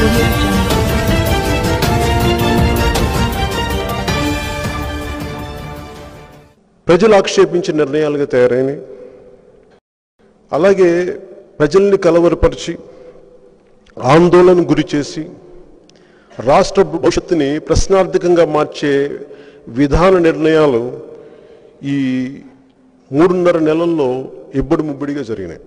audio jungle. ప్రజలు ఆక్షేపించిన నిర్ణయాలుగా తయారైనవి అలాగే ప్రజల్ని కలవరపరిచి ఆందోళన గురి చేసి రాష్ట్ర భవిష్యత్తుని ప్రశ్నార్థకంగా మార్చే విధాన నిర్ణయాలు ఈ మూడున్నర నెలల్లో ఇబ్బడి ముబ్బడిగా జరిగినాయి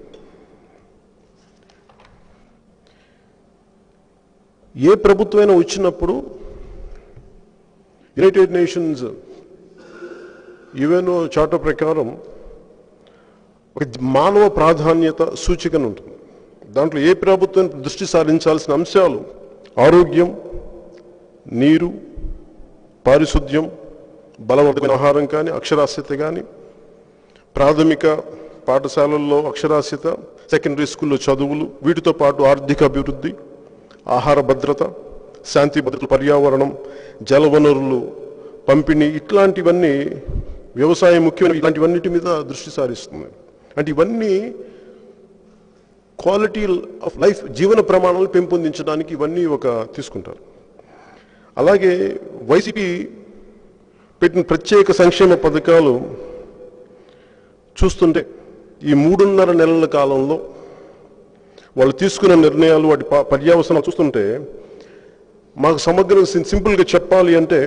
ఏ ప్రభుత్వమైనా వచ్చినప్పుడు యునైటెడ్ నేషన్స్ యుఎన్ఓ చార్టర్ ప్రకారం ఒక మానవ ప్రాధాన్యత సూచికను ఉంటుంది దాంట్లో ఏ ప్రభుత్వం దృష్టి సారించాల్సిన అంశాలు ఆరోగ్యం నీరు పారిశుద్ధ్యం బలవంతమైన ఆహారం కానీ అక్షరాస్యత కానీ ప్రాథమిక పాఠశాలల్లో అక్షరాస్యత సెకండరీ స్కూల్లో చదువులు వీటితో పాటు ఆర్థిక అభివృద్ధి ఆహార భద్రత శాంతి భద్రత పర్యావరణం జలవనరులు పంపిణీ ఇట్లాంటివన్నీ వ్యవసాయం ముఖ్యమైన ఇలాంటివన్నిటి మీద దృష్టి సారిస్తుంది అంటే ఇవన్నీ క్వాలిటీ ఆఫ్ లైఫ్ జీవన ప్రమాణాలు పెంపొందించడానికి ఇవన్నీ ఒక తీసుకుంటారు అలాగే వైసీపీ పెట్టిన ప్రత్యేక సంక్షేమ పథకాలు చూస్తుంటే ఈ మూడున్నర నెలల కాలంలో వాళ్ళు తీసుకున్న నిర్ణయాలు వాటి ప- పర్యవసనాలు చూస్తుంటే మాకు సమగ్రం సిం- సింపుల్గా చెప్పాలి అంటే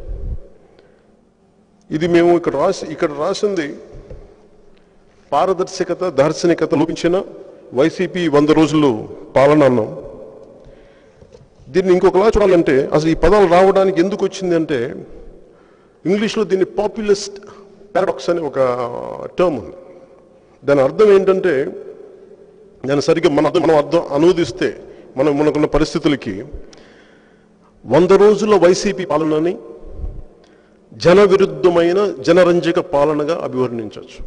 ఇది మేము ఇక్కడ రాసి ఇక్కడ రాసింది పారదర్శకత దార్శనికత లోపించిన వైసీపీ వంద రోజులు పాలన అన్నాం దీన్ని ఇంకొకలా చూడాలంటే అసలు ఈ పదాలు రావడానికి ఎందుకు వచ్చింది అంటే ఇంగ్లీష్లో దీన్ని పాపులిస్ట్ పారాడాక్స్ అనే ఒక టర్మ్ ఉంది దాని అర్థం ఏంటంటే దాన్ని సరిగ్గా మన అర్థం మనం అర్థం అనువదిస్తే మనం మనకున్న పరిస్థితులకి వంద రోజుల వైసీపీ పాలనని జన విరుద్ధమైన జనరంజక పాలనగా అభివర్ణించవచ్చు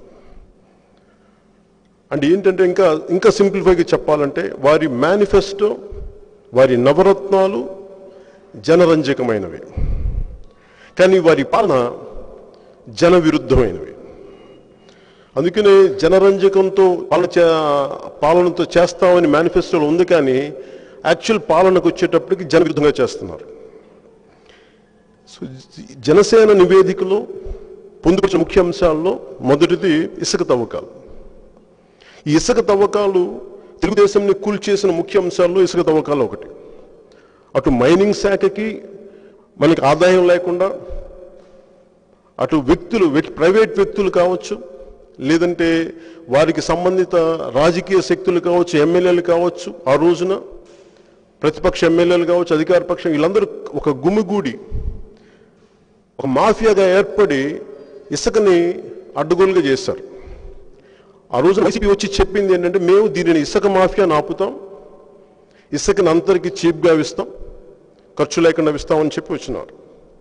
అంటే ఏంటంటే ఇంకా ఇంకా సింప్లిఫైగా చెప్పాలంటే వారి మేనిఫెస్టో వారి నవరత్నాలు జనరంజకమైనవి కానీ వారి పాలన జన విరుద్ధమైనవి అందుకనే జనరంజకంతో పాలన చే- పాలనతో చేస్తామని మేనిఫెస్టోలో ఉంది కానీ యాక్చువల్ పాలనకు వచ్చేటప్పటికి జన విరుద్ధంగా చేస్తున్నారు సో జనసేన నివేదికలో పొందుపరిచిన ముఖ్య అంశాల్లో మొదటిది ఇసుక తవ్వకాలు ఈ ఇసుక తవ్వకాలు తెలుగుదేశంని కూల్చేసిన ముఖ్య అంశాల్లో ఇసుక తవ్వకాలు ఒకటి అటు మైనింగ్ శాఖకి మనకి ఆదాయం లేకుండా అటు వ్యక్తులు వ్యక్- ప్రైవేట్ వ్యక్తులు కావచ్చు లేదంటే వారికి సంబంధిత రాజకీయ శక్తులు కావచ్చు ఎమ్మెల్యేలు కావచ్చు ఆ రోజున ప్రతిపక్ష ఎమ్మెల్యేలు కావచ్చు అధికార పక్షం వీళ్ళందరూ ఒక గుమిగూడి ఒక మాఫియాగా ఏర్పడి ఇసుకని అడ్డుగోలుగా చేశారు ఆ రోజు వైసీపీ వచ్చి చెప్పింది ఏంటంటే మేము దీనిని ఇసుక మాఫియాని ఆపుతాం ఇసుకని అందరికీ చీప్గా ఇస్తాం ఖర్చు లేకుండా ఇస్తామని చెప్పి వచ్చినారు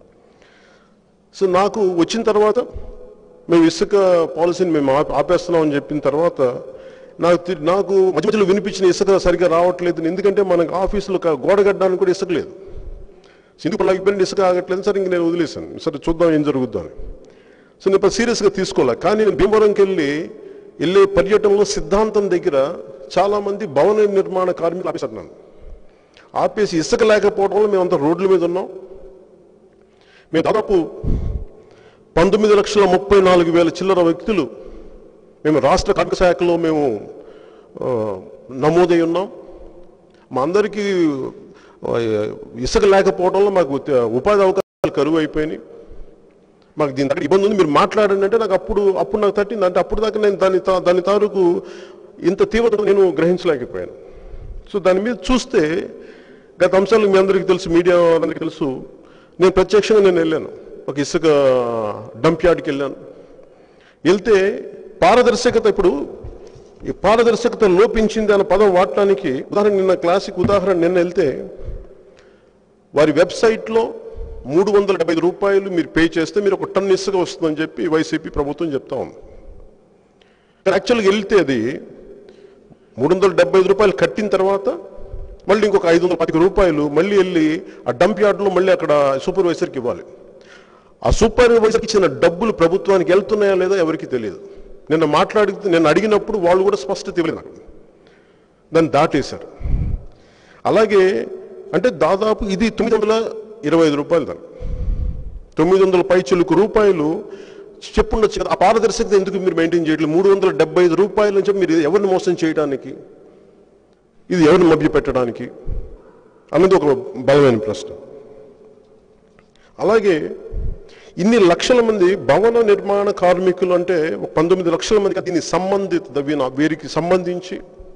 సో నాకు వచ్చిన తర్వాత మేము ఇసుక పాలసీని మేము ఆప- ఆపేస్తున్నామని చెప్పిన తర్వాత నాకు తి- నాకు మధ్య మధ్యలో వినిపించిన ఇసుక సరిగ్గా రావట్లేదు ఎందుకంటే మనకు ఆఫీసులో ఒక గోడ కట్టడానికి కూడా ఇసుక లేదు సింధు లాగిపోయిన ఇసుక ఆగట్లేదు సరే ఇంక నేను వదిలేశాను సరే చూద్దాం ఏం జరుగుద్దాం అని సో నేను ఇప్పుడు సీరియస్గా తీసుకోలే కానీ నేను భీమవరంకి వెళ్ళి వెళ్ళే పర్యటనలో సిద్ధాంతం దగ్గర చాలామంది భవన నిర్మాణ కార్మికులు ఆపేశారు నన్ను ఆపేసి ఇసుక లేకపోవడం వల్ల మేమంతా రోడ్ల మీద ఉన్నాం మేము దాదాపు పంతొమ్మిది లక్షల ముప్పై నాలుగు వేల చిల్లర వ్యక్తులు మేము రాష్ట్ర కార్మిక శాఖలో మేము ఆ, నమోదై ఉన్నాం మా అందరికీ ఆ, ఇసుక లేకపోవడంలో మాకు ఉత- ఉపాధి అవకాశాలు కరువు అయిపోయినాయి మాకు దీని దగ్గర ఇబ్బంది ఉంది మీరు మాట్లాడండి అంటే నాకు అప్పుడు అప్పుడు నాకు తట్టింది అంటే అప్పుడు దాకా నేను దాని తా- దాని తాలూకు ఇంత తీవ్రత నేను గ్రహించలేకపోయాను సో దాని మీద చూస్తే గత అంశాలు మీ అందరికీ తెలుసు మీడియా అందరికీ తెలుసు నేను ప్రత్యక్షంగా నేను వెళ్ళాను ఒక ఇసుక డంప్ యార్డ్కి వెళ్ళాను వెళ్తే పారదర్శకత ఇప్పుడు ఈ పారదర్శకత లోపించింది అన్న పదం వాడటానికి ఉదాహరణ నిన్న క్లాసిక్ ఉదాహరణ నిన్న వెళ్తే వారి వెబ్సైట్లో మూడు వందల డెబ్బై ఐదు రూపాయలు మీరు పే చేస్తే మీరు ఒక టన్ ఇసుక వస్తుందని చెప్పి వైసీపీ ప్రభుత్వం చెప్తా ఉంది కానీ యాక్చువల్గా వెళ్తే అది మూడు వందల డెబ్బై ఐదు రూపాయలు కట్టిన తర్వాత మళ్ళీ ఇంకొక ఐదు వందల పది రూపాయలు మళ్ళీ వెళ్ళి ఆ డంప్ యార్డ్లో మళ్ళీ అక్కడ సూపర్వైజర్కి ఇవ్వాలి ఆ సూపర్వైజర్కి ఇచ్చిన డబ్బులు ప్రభుత్వానికి వెళ్తున్నాయా లేదా ఎవరికి తెలియదు నిన్న మాట్లాడి నేను అడిగినప్పుడు వాళ్ళు కూడా స్పష్టత ఇవ్వలేదు నాకు దాన్ని దాటేశారు అలాగే అంటే దాదాపు ఇది తొమ్మిది వందల ఇరవై ఐదు రూపాయలు ధర తొమ్మిది వందల పైచులకు రూపాయలు చెప్పుండొచ్చు కదా ఆ పారదర్శకత ఎందుకు మీరు మెయింటైన్ చేయట్లేదు మూడు వందల డెబ్బై ఐదు రూపాయలు అని చెప్పి మీరు ఎవరిని మోసం చేయడానికి ఇది ఎవరిని మభ్య పెట్టడానికి అన్నది ఒక బలమైన ప్రశ్న అలాగే ఇన్ని లక్షల మంది భవన నిర్మాణ కార్మికులు అంటే ఒక పంతొమ్మిది లక్షల మందికి దీని సంబంధిత వీన- వీరికి సంబంధించి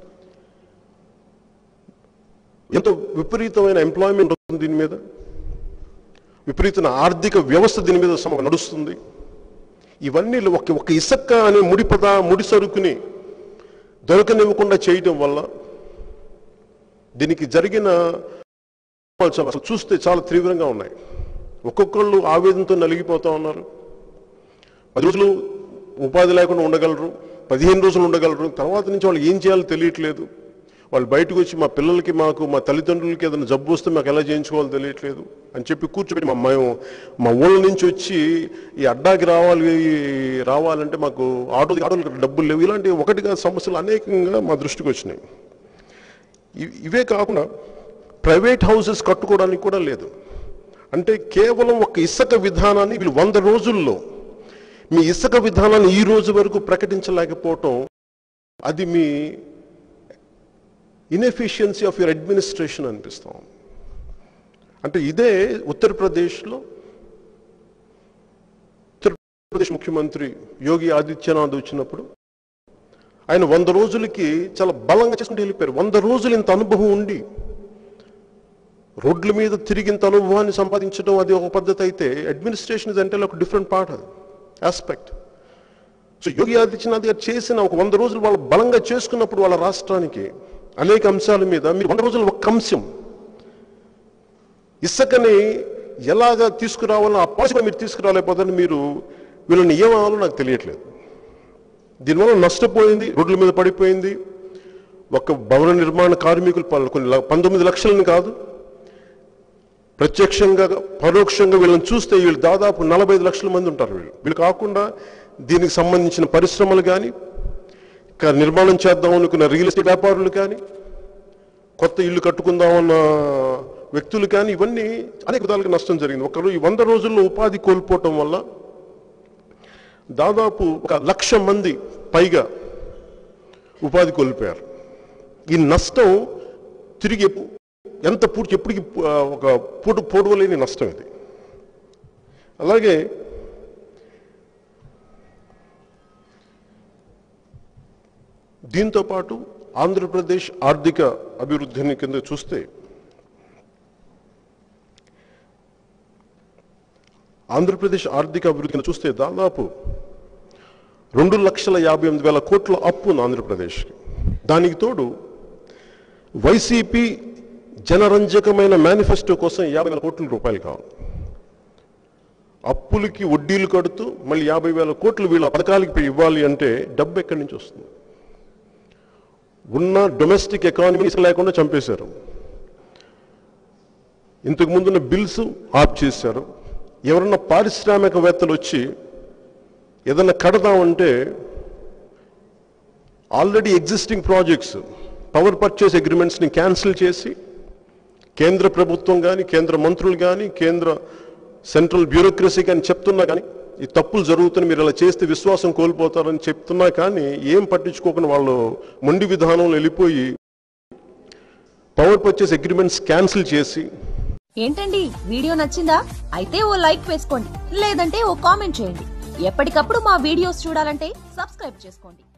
ఎంతో విపరీతమైన ఎంప్లాయ్మెంట్ ఉంటుంది దీని మీద విపరీతమైన ఆర్థిక వ్యవస్థ దీని మీద సమ నడుస్తుంది ఇవన్నీ ఒక ఒక ఇసక్క అనే ముడి పద ముడి సరుకుని దొరకనివ్వకుండా చేయడం వల్ల దీనికి జరిగిన అసలు చూస్తే చాలా తీవ్రంగా ఉన్నాయి ఒక్కొక్కళ్ళు ఆవేదనతో నలిగిపోతా ఉన్నారు పది రోజులు ఉపాధి లేకుండా ఉండగలరు పదిహేను రోజులు ఉండగలరు తర్వాత నుంచి వాళ్ళు ఏం చేయాలో తెలియట్లేదు వాళ్ళు బయటకు వచ్చి మా పిల్లలకి మాకు మా తల్లిదండ్రులకి ఏదైనా జబ్బు వస్తే మాకు ఎలా చేయించుకోవాలో తెలియట్లేదు అని చెప్పి కూర్చోబెట్టి మా మేము మా ఊళ్ళ నుంచి వచ్చి ఈ అడ్డాకి రావాలి రావాలంటే మాకు ఆటో ఆటోలకు డబ్బులు లేవు ఇలాంటి ఒకటిగా సమస్యలు అనేకంగా మా దృష్టికి వచ్చినాయి ఇవి- ఇవే కాకుండా ప్రైవేట్ హౌసెస్ కట్టుకోవడానికి కూడా లేదు అంటే కేవలం ఒక ఇసుక విధానాన్ని వీళ్ళు వంద రోజుల్లో మీ ఇసుక విధానాన్ని ఈ రోజు వరకు ప్రకటించలేకపోవటం అది మీ ఇన్ఎఫిషియన్సీ ఆఫ్ యువర్ అడ్మినిస్ట్రేషన్ అనిపిస్తాం అంటే ఇదే ఉత్తరప్రదేశ్లో ఉత్తరప్రదేశ్ ముఖ్యమంత్రి యోగి ఆదిత్యనాథ్ వచ్చినప్పుడు ఆయన వంద రోజులకి చాలా బలంగా చేసుకుంటూ వెళ్ళిపోయారు వంద రోజులు ఇంత అనుభవం ఉండి రోడ్ల మీద తిరిగింత అనుభవాన్ని సంపాదించడం అది ఒక పద్ధతి అయితే అడ్మినిస్ట్రేషన్ ఇస్ అంటే ఒక డిఫరెంట్ పార్ట్ అది ఆస్పెక్ట్ సో యోగి ఆదిత్యనాథ్ గారు చేసిన ఒక వంద రోజులు వాళ్ళు బలంగా చేసుకున్నప్పుడు వాళ్ళ రాష్ట్రానికి అనేక అంశాల మీద మీరు వంద రోజులు ఒక అంశం ఇసుకని ఎలాగా తీసుకురావాలో ఆ పాలసీ మీరు తీసుకురాలేకపోతే మీరు వీళ్ళని ఏమవ్వాలో నాకు తెలియట్లేదు దీనివల్ల నష్టపోయింది రోడ్ల మీద పడిపోయింది ఒక భవన నిర్మాణ కార్మికులు పలు- కొన్ని ల- పంతొమ్మిది లక్షలని కాదు ప్రత్యక్షంగా పరోక్షంగా వీళ్ళని చూస్తే వీళ్ళు దాదాపు నలభై ఐదు లక్షల మంది ఉంటారు వీళ్ళు వీళ్ళు కాకుండా దీనికి సంబంధించిన పరిశ్రమలు కానీ ఇంకా నిర్మాణం చేద్దాం అనుకున్న రియల్ ఎస్టేట్ వ్యాపారులు కానీ కొత్త ఇల్లు కట్టుకుందామన్న వ్యక్తులు కానీ ఇవన్నీ అనేక విధాలుగా నష్టం జరిగింది ఒకరు ఈ వంద రోజుల్లో ఉపాధి కోల్పోవటం వల్ల దాదాపు ఒక లక్ష మంది పైగా ఉపాధి కోల్పోయారు ఈ నష్టం తిరిగి ఎప్పు- ఎంత పూర్తి ఎప్పటికి ఆ, ఒక పూట పూడవలేని నష్టం ఇది అలాగే దీంతో పాటు ఆంధ్రప్రదేశ్ ఆర్థిక అభివృద్ధిని కింద చూస్తే ఆంధ్రప్రదేశ్ ఆర్థిక అభివృద్ధి కింద చూస్తే దాదాపు రెండు లక్షల యాభై ఎనిమిది వేల కోట్ల అప్పు ఉంది ఆంధ్రప్రదేశ్కి దానికి తోడు వైసీపీ జనరంజకమైన మేనిఫెస్టో కోసం యాభై వేల కోట్ల రూపాయలు కావాలి అప్పులకి వడ్డీలు కడుతూ మళ్ళీ యాభై వేల కోట్లు వీళ్ళ పథకాలకి ఇవ్వాలి అంటే డబ్బు ఎక్కడి నుంచి వస్తుంది ఉన్న డొమెస్టిక్ ఎకానమీ లేకుండా చంపేశారు ఇంతకు ముందున్న బిల్స్ ఆఫ్ చేశారు ఎవరన్నా పారిశ్రామికవేత్తలు వచ్చి ఏదన్నా కడదామంటే already existing projects power purchase అగ్రిమెంట్స్ని క్యాన్సిల్ చేసి కేంద్ర ప్రభుత్వం కానీ కేంద్ర మంత్రులు కానీ కేంద్ర సెంట్రల్ బ్యూరోక్రసీ కానీ చెప్తున్నా కానీ ఈ తప్పులు జరుగుతున్నాయి మీరు ఇలా చేస్తే విశ్వాసం కోల్పోతారని చెప్తున్నా కానీ ఏం పట్టించుకోకుండా వాళ్ళు మొండి విధానంలో వెళ్ళిపోయి పవర్ పర్చేస్ అగ్రిమెంట్స్ క్యాన్సిల్ చేసి ఏంటండి వీడియో నచ్చిందా అయితే ఓ లైక్ వేసుకోండి లేదంటే ఓ కామెంట్ చేయండి ఎప్పటికప్పుడు మా వీడియోస్ చూడాలంటే సబ్స్క్రైబ్ చేసుకోండి